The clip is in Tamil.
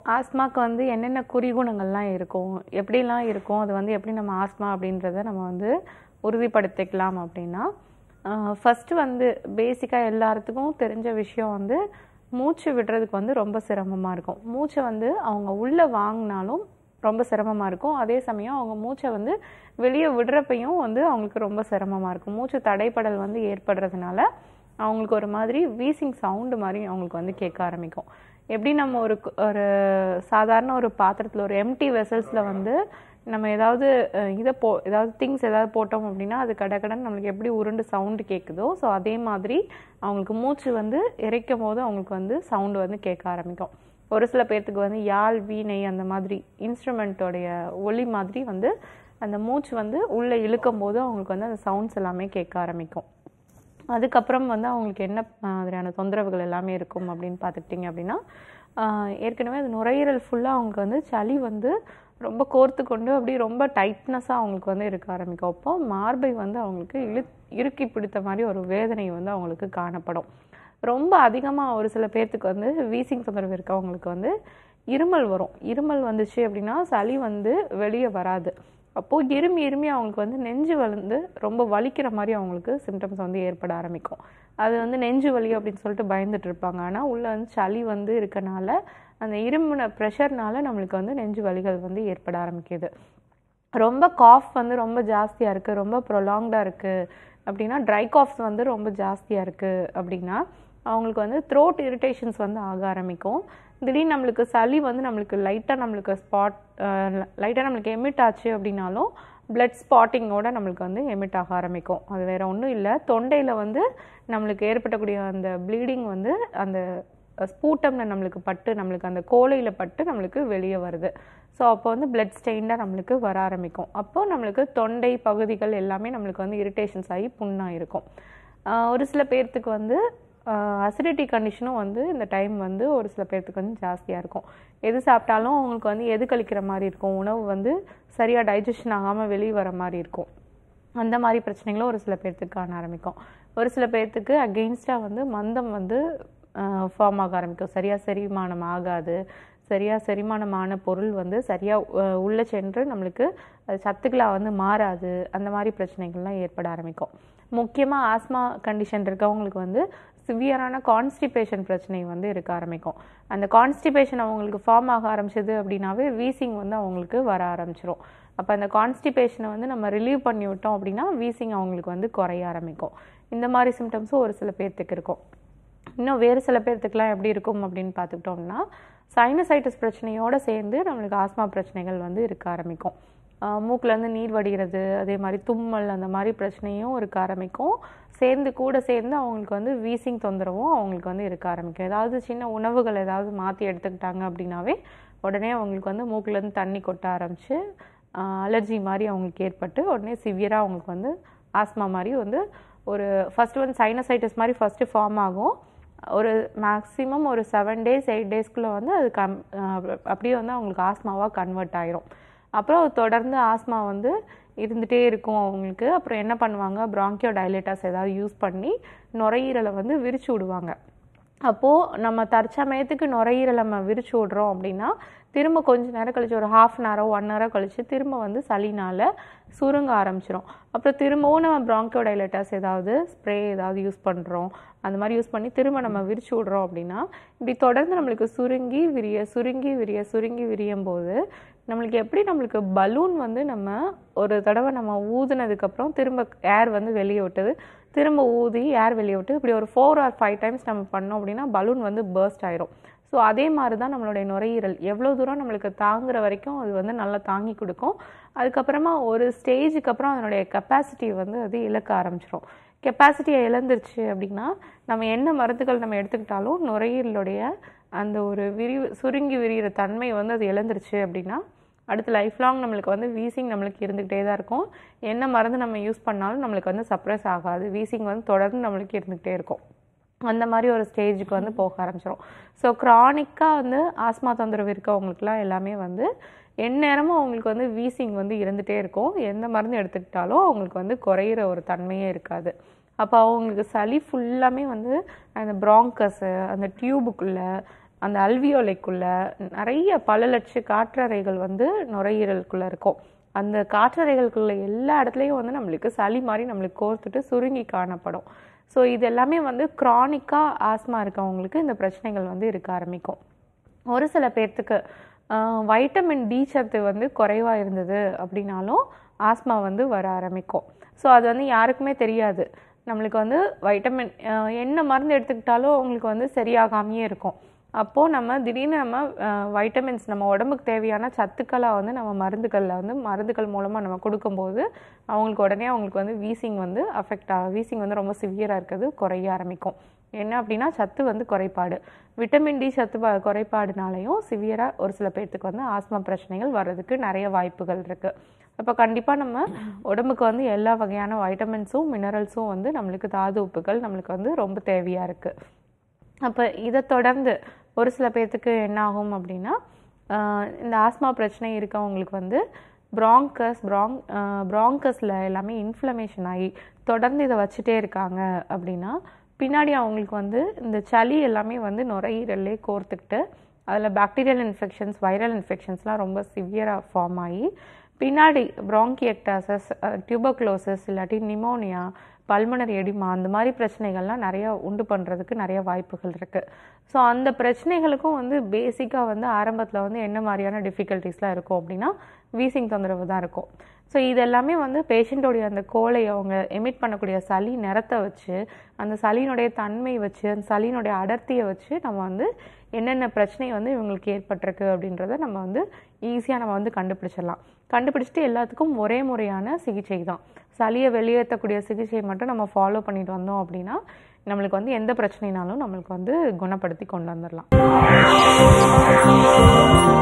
ஆஸ்மாக்கு வந்து என்னென்ன குறிகுணங்கள்லாம் இருக்கும் எப்படிலாம் இருக்கும் அது வந்து எப்படி நம்ம ஆஸ்மா அப்படின்றத நம்ம வந்து உறுதிப்படுத்திக்கலாம் அப்படின்னா ஃபஸ்ட்டு வந்து பேசிக்காக எல்லாத்துக்கும் தெரிஞ்ச விஷயம் வந்து மூச்சு விடுறதுக்கு வந்து ரொம்ப சிரமமாக இருக்கும் மூச்சை வந்து அவங்க உள்ளே வாங்கினாலும் ரொம்ப சிரமமாக இருக்கும் அதே சமயம் அவங்க மூச்சை வந்து வெளியே விடுறப்பையும் வந்து அவங்களுக்கு ரொம்ப சிரமமாக இருக்கும் மூச்சு தடைப்படல் வந்து ஏற்படுறதுனால அவங்களுக்கு ஒரு மாதிரி வீசிங் சவுண்டு மாதிரி அவங்களுக்கு வந்து கேட்க ஆரம்பிக்கும் எப்படி நம்ம ஒரு கு- ஒரு சாதாரண ஒரு பாத்திரத்தில் ஒரு எம்டி வெசல்ஸில் வந்து நம்ம ஏதாவது அஹ், இதை போ ஏதாவது திங்ஸ் ஏதாவது போட்டோம் அப்படின்னா அது கடகடன்னு நம்மளுக்கு எப்படி உருண்டு சவுண்டு கேட்குதோ ஸோ அதே மாதிரி அவங்களுக்கு மூச்சு வந்து இறைக்கும் போது அவங்களுக்கு வந்து சவுண்டு வந்து கேட்க ஆரம்பிக்கும் ஒரு சில பேர்த்துக்கு வந்து யாழ் வீணை அந்த மாதிரி இன்ஸ்ட்ருமெண்ட்டோடைய ஒலி மாதிரி வந்து அந்த மூச்சு வந்து உள்ளே இழுக்கும் போது அவங்களுக்கு வந்து அந்த சவுண்ட்ஸ் எல்லாமே கேட்க ஆரம்பிக்கும் அதுக்கப்புறம் வந்து அவங்களுக்கு என்ன மாதிரியான தொந்தரவுகள் எல்லாமே இருக்கும் அப்படின்னு பார்த்துக்கிட்டிங்க அப்படின்னா ஆஹ் ஏற்கனவே அது நுரையீரல் ஃபுல்லாக அவங்களுக்கு வந்து சளி வந்து ரொம்ப கோர்த்து கொண்டு அப்படியே ரொம்ப டைட்னஸாக அவங்களுக்கு வந்து இருக்க ஆரம்பிக்கும் அப்போ மார்பை வந்து அவங்களுக்கு இழு இறுக்கி பிடித்த மாதிரி ஒரு வேதனை வந்து அவங்களுக்கு காணப்படும் ரொம்ப அதிகமாக ஒரு சில பேர்த்துக்கு வந்து வீசிங் தொந்தரவு இருக்கவங்களுக்கு வந்து இருமல் வரும் இருமல் வந்துச்சு அப்படின்னா சளி வந்து வெளியே வராது அப்போது இருமி இருமி அவங்களுக்கு வந்து நெஞ்சு வந்து ரொம்ப வலிக்கிற மாதிரி அவங்களுக்கு சிம்டம்ஸ் வந்து ஏற்பட ஆரம்பிக்கும் அது வந்து நெஞ்சு வலி அப்படின்னு சொல்லிட்டு பயந்துட்டு இருப்பாங்க ஆனால் உள்ள வந்து சளி வந்து இருக்கனால அந்த இருமுன ப்ரெஷர்னால நம்மளுக்கு வந்து நெஞ்சு வலிகள் வந்து ஏற்பட ஆரம்பிக்குது ரொம்ப காஃப் வந்து ரொம்ப ஜாஸ்தியாக இருக்குது ரொம்ப ப்ரொலாங்டாக இருக்குது அப்படின்னா ட்ரை காஃப்ஸ் வந்து ரொம்ப ஜாஸ்தியாக இருக்குது அப்படின்னா அவங்களுக்கு வந்து த்ரோட் இரிட்டேஷன்ஸ் வந்து ஆக ஆரம்பிக்கும் திடீர்னு நம்மளுக்கு சளி வந்து நம்மளுக்கு லைட்டாக நம்மளுக்கு ஸ்பாட் லைட்டாக நம்மளுக்கு எமிட் ஆச்சு அப்படின்னாலும் பிளட் ஸ்பாட்டிங்கோட நம்மளுக்கு வந்து எமிட் ஆக ஆரம்பிக்கும் அது வேற ஒன்றும் இல்லை தொண்டையில் வந்து நம்மளுக்கு ஏற்படக்கூடிய அந்த ப்ளீடிங் வந்து அந்த ஸ்பூட்டம்ல நம்மளுக்கு பட்டு நம்மளுக்கு அந்த கோழையில் பட்டு நம்மளுக்கு வெளியே வருது ஸோ அப்போ வந்து பிளட் ஸ்டெயின்டாக நம்மளுக்கு வர ஆரம்பிக்கும் அப்போ நம்மளுக்கு தொண்டை பகுதிகள் எல்லாமே நம்மளுக்கு வந்து இரிட்டேஷன்ஸ் ஆகி புண்ணாக இருக்கும் ஆஹ் ஒரு சில பேர்த்துக்கு வந்து அசிடிட்டி கண்டிஷனும் வந்து இந்த டைம் வந்து ஒரு சில பேர்த்துக்கு வந்து ஜாஸ்தியாக இருக்கும் எது சாப்பிட்டாலும் அவங்களுக்கு வந்து எது கழிக்கிற மாதிரி இருக்கும் உணவு வந்து சரியாக டைஜஷன் ஆகாமல் வெளியே வர மாதிரி இருக்கும் அந்த மாதிரி பிரச்சனைகளும் ஒரு சில பேர்த்துக்கு காண ஆரம்பிக்கும் ஒரு சில பேர்த்துக்கு அகெயின்ஸ்டாக வந்து மந்தம் வந்து ஃபார்ம் ஆக ஆரம்பிக்கும் சரியாக செரிமானம் ஆகாது சரியாக செரிமானமான பொருள் வந்து சரியாக உள்ளே சென்று நம்மளுக்கு அது சத்துக்களாக வந்து மாறாது அந்த மாதிரி பிரச்சனைகள்லாம் ஏற்பட ஆரம்பிக்கும் முக்கியமாக ஆஸ்மா கண்டிஷன் இருக்கவங்களுக்கு வந்து சிவியரான கான்ஸ்டிபேஷன் பிரச்சனை வந்து இருக்க ஆரம்பிக்கும் அந்த கான்ஸ்டிபேஷன் அவங்களுக்கு ஃபார்ம் ஆக ஆரம்பிச்சது அப்படின்னாவே வீசிங் வந்து அவங்களுக்கு வர ஆரம்பிச்சிரும் அப்போ அந்த கான்ஸ்டிபேஷனை வந்து நம்ம ரிலீவ் பண்ணி விட்டோம் அப்படின்னா வீசிங் அவங்களுக்கு வந்து குறைய ஆரம்பிக்கும் இந்த மாதிரி சிம்டம்ஸும் ஒரு சில பேர்த்துக்கு இருக்கும் இன்னும் வேறு சில பேர்த்துக்குலாம் எப்படி இருக்கும் அப்படின்னு பார்த்துக்கிட்டோம்னா சைனசைட்டிஸ் பிரச்சனையோடு சேர்ந்து நம்மளுக்கு ஆஸ்மா பிரச்சனைகள் வந்து இருக்க ஆரம்பிக்கும் ஆஹ் மூக்குலேருந்து நீர் வடிகிறது அதே மாதிரி தும்மல் அந்த மாதிரி பிரச்சனையும் இருக்க ஆரம்பிக்கும் சேர்ந்து கூட சேர்ந்து அவங்களுக்கு வந்து வீசிங் தொந்தரவும் அவங்களுக்கு வந்து இருக்க ஆரம்பிக்கும் ஏதாவது சின்ன உணவுகள் ஏதாவது மாற்றி எடுத்துக்கிட்டாங்க அப்படின்னாவே உடனே அவங்களுக்கு வந்து மூக்குலேருந்து தண்ணி கொட்ட ஆரம்பிச்சு அலர்ஜி மாதிரி அவங்களுக்கு ஏற்பட்டு உடனே சிவியராக அவங்களுக்கு வந்து ஆஸ்மா மாதிரி வந்து ஒரு ஃபர்ஸ்ட் வந்து சைனசைட்டிஸ் மாதிரி ஃபஸ்ட்டு ஃபார்ம் ஆகும் ஒரு மேக்ஸிமம் ஒரு செவன் டேஸ் எயிட் டேஸ்க்குள்ளே வந்து அது கம் அஹ் அப்படியே வந்து அவங்களுக்கு ஆஸ்மாவாக கன்வெர்ட் ஆயிரும் அப்புறம் அது தொடர்ந்து ஆஸ்மா வந்து இருந்துகிட்டே இருக்கும் அவங்களுக்கு அப்புறம் என்ன பண்ணுவாங்க ப்ராங்கியோ டைலேட்டர்ஸ் ஏதாவது யூஸ் பண்ணி நுரையீரலை வந்து விரிச்சு விடுவாங்க அப்போது நம்ம தற்சமயத்துக்கு நுரையீரலை நம்ம விரிச்சு விட்றோம் அப்படின்னா திரும்ப கொஞ்ச நேரம் கழிச்சு ஒரு ஹாஃப் அன் ஹவரோ ஒன் ஹவரோ கழிச்சு திரும்ப வந்து சளினால சுருங்க ஆரம்பிச்சிரும் அப்புறம் திரும்பவும் நம்ம ப்ராங்கோடைலேட்டர்ஸ் ஏதாவது ஸ்ப்ரே ஏதாவது யூஸ் பண்ணுறோம் அந்த மாதிரி யூஸ் பண்ணி திரும்ப நம்ம விரிச்சு விட்றோம் அப்படின்னா இப்படி தொடர்ந்து நம்மளுக்கு சுருங்கி விரிய சுருங்கி விரிய சுருங்கி விரியும் போது நம்மளுக்கு எப்படி நம்மளுக்கு பலூன் வந்து நம்ம ஒரு தடவை நம்ம ஊதுனதுக்கப்புறம் திரும்ப ஏர் வந்து வெளியே விட்டது திரும்ப ஊதி ஏர் வெளியே விட்டு இப்படி ஒரு ஃபோர் ஆர் ஃபைவ் டைம்ஸ் நம்ம பண்ணோம் அப்படின்னா பலூன் வந்து பர்ஸ்ட் ஆயிரும் ஸோ அதே மாதிரி தான் நம்மளுடைய நுரையீரல் எவ்வளோ தூரம் நம்மளுக்கு தாங்குற வரைக்கும் அது வந்து நல்லா தாங்கி கொடுக்கும் அதுக்கப்புறமா ஒரு ஸ்டேஜுக்கு அப்புறம் அதனுடைய கெப்பாசிட்டி வந்து அது இழக்க ஆரம்பிச்சிரும் கெப்பாசிட்டியை இழந்துருச்சு அப்படின்னா நம்ம என்ன மருந்துகள் நம்ம எடுத்துக்கிட்டாலும் நுரையீரலுடைய அந்த ஒரு விரிவு சுருங்கி விரிகிற தன்மை வந்து அது இழந்துருச்சு அப்படின்னா அடுத்து லைஃப் லாங் நம்மளுக்கு வந்து வீசிங் நம்மளுக்கு இருந்துக்கிட்டே தான் இருக்கும் என்ன மருந்து நம்ம யூஸ் பண்ணாலும் நம்மளுக்கு வந்து சப்ரஸ் ஆகாது வீசிங் வந்து தொடர்ந்து நம்மளுக்கு இருந்துக்கிட்டே இருக்கும் அந்த மாதிரி ஒரு ஸ்டேஜுக்கு வந்து போக ஆரம்பிச்சிடும் ஸோ க்ரானிக்காக வந்து ஆஸ்மா தொந்தரவு இருக்கவங்களுக்குலாம் எல்லாமே வந்து எந்நேரமும் அவங்களுக்கு வந்து வீசிங் வந்து இருந்துகிட்டே இருக்கும் எந்த மருந்து எடுத்துக்கிட்டாலும் அவங்களுக்கு வந்து குறையிற ஒரு தன்மையே இருக்காது அப்போ அவங்களுக்கு சளி ஃபுல்லாமே வந்து அந்த ப்ராங்கஸ் அந்த டியூபுக்குள்ளே அந்த அல்வியோலைக்குள்ள நிறைய பல லட்ச காற்றறைகள் வந்து நுரையீரலுக்குள்ள இருக்கும் அந்த காற்றறைகளுக்குள்ள எல்லா இடத்துலையும் வந்து நம்மளுக்கு சளி மாதிரி நம்மளுக்கு கோர்த்துட்டு சுருங்கி காணப்படும் ஸோ இது எல்லாமே வந்து க்ரானிக்காக ஆஸ்மா இருக்கவங்களுக்கு இந்த பிரச்சனைகள் வந்து இருக்க ஆரம்பிக்கும் ஒரு சில பேர்த்துக்கு வைட்டமின் டி சத்து வந்து குறைவாக இருந்தது அப்படின்னாலும் ஆஸ்மா வந்து வர ஆரம்பிக்கும் ஸோ அது வந்து யாருக்குமே தெரியாது நம்மளுக்கு வந்து வைட்டமின் என்ன மருந்து எடுத்துக்கிட்டாலும் உங்களுக்கு வந்து சரியாகாமையே இருக்கும் அப்போது நம்ம திடீர்னு நம்ம வைட்டமின்ஸ் நம்ம உடம்புக்கு தேவையான சத்துக்களாக வந்து நம்ம மருந்துகளில் வந்து மருந்துகள் மூலமாக நம்ம கொடுக்கும்போது அவங்களுக்கு உடனே அவங்களுக்கு வந்து வீசிங் வந்து அஃபெக்ட் ஆகும் வீசிங் வந்து ரொம்ப சிவியராக இருக்கிறது குறைய ஆரம்பிக்கும் என்ன அப்படின்னா சத்து வந்து குறைபாடு விட்டமின் டி சத்து ப- குறைபாடுனாலையும் சிவியராக ஒரு சில பேர்த்துக்கு வந்து ஆஸ்மா பிரச்சனைகள் வர்றதுக்கு நிறைய வாய்ப்புகள் இருக்குது அப்போ கண்டிப்பாக நம்ம உடம்புக்கு வந்து எல்லா வகையான வைட்டமின்ஸும் மினரல்ஸும் வந்து நம்மளுக்கு தாது உப்புகள் நம்மளுக்கு வந்து ரொம்ப தேவையாக இருக்குது அப்போ இதை தொடர்ந்து ஒரு சில பேர்த்துக்கு என்ன ஆகும் அப்படின்னா ஆஹ் இந்த ஆஸ்மா பிரச்சனை இருக்கவங்களுக்கு வந்து ப்ராங்கஸ் ப்ராங் ப்ராங்கஸில் எல்லாமே இன்ஃப்ளமேஷன் ஆகி தொடர்ந்து இதை வச்சுட்டே இருக்காங்க அப்படின்னா பின்னாடி அவங்களுக்கு வந்து இந்த சளி எல்லாமே வந்து நுரையீரல்லே கோர்த்துக்கிட்டு அதில் பாக்டீரியல் இன்ஃபெக்ஷன்ஸ் வைரல் இன்ஃபெக்ஷன்ஸ்லாம் ரொம்ப சிவியராக ஃபார்ம் ஆகி பின்னாடி ப்ராங்கியக்டாசஸ் டியூபக்ளோசஸ் இல்லாட்டி நிமோனியா பல்மனரி எடிமா அந்த மாதிரி பிரச்சனைகள்லாம் நிறைய உண்டு பண்ணுறதுக்கு நிறைய வாய்ப்புகள் இருக்குது ஸோ அந்த பிரச்சனைகளுக்கும் வந்து பேசிக்காக வந்து ஆரம்பத்தில் வந்து என்ன மாதிரியான டிஃபிகல்ட்டிஸ்லாம் இருக்கும் அப்படின்னா வீசிங் தொந்தரவு தான் இருக்கும் ஸோ இதெல்லாமே வந்து பேஷண்ட்டோடைய அந்த கோலை அவங்க எமிட் பண்ணக்கூடிய சளி நிறத்தை வச்சு அந்த சளியினுடைய தன்மை வச்சு அந்த சளியினுடைய அடர்த்தியை வச்சு நம்ம வந்து என்னென்ன பிரச்சனை வந்து இவங்களுக்கு ஏற்பட்டிருக்கு அப்படின்றத நம்ம வந்து ஈஸியாக நம்ம வந்து கண்டுபிடிச்சிடலாம் கண்டுபிடிச்சிட்டு எல்லாத்துக்கும் ஒரே முறையான சிகிச்சை தான் சளியை வெளியேற்றக்கூடிய சிகிச்சையை மட்டும் நம்ம ஃபாலோ பண்ணிட்டு வந்தோம் அப்படின்னா நம்மளுக்கு வந்து எந்த பிரச்சனைனாலும் நம்மளுக்கு வந்து குணப்படுத்தி கொண்டு வந்துடலாம்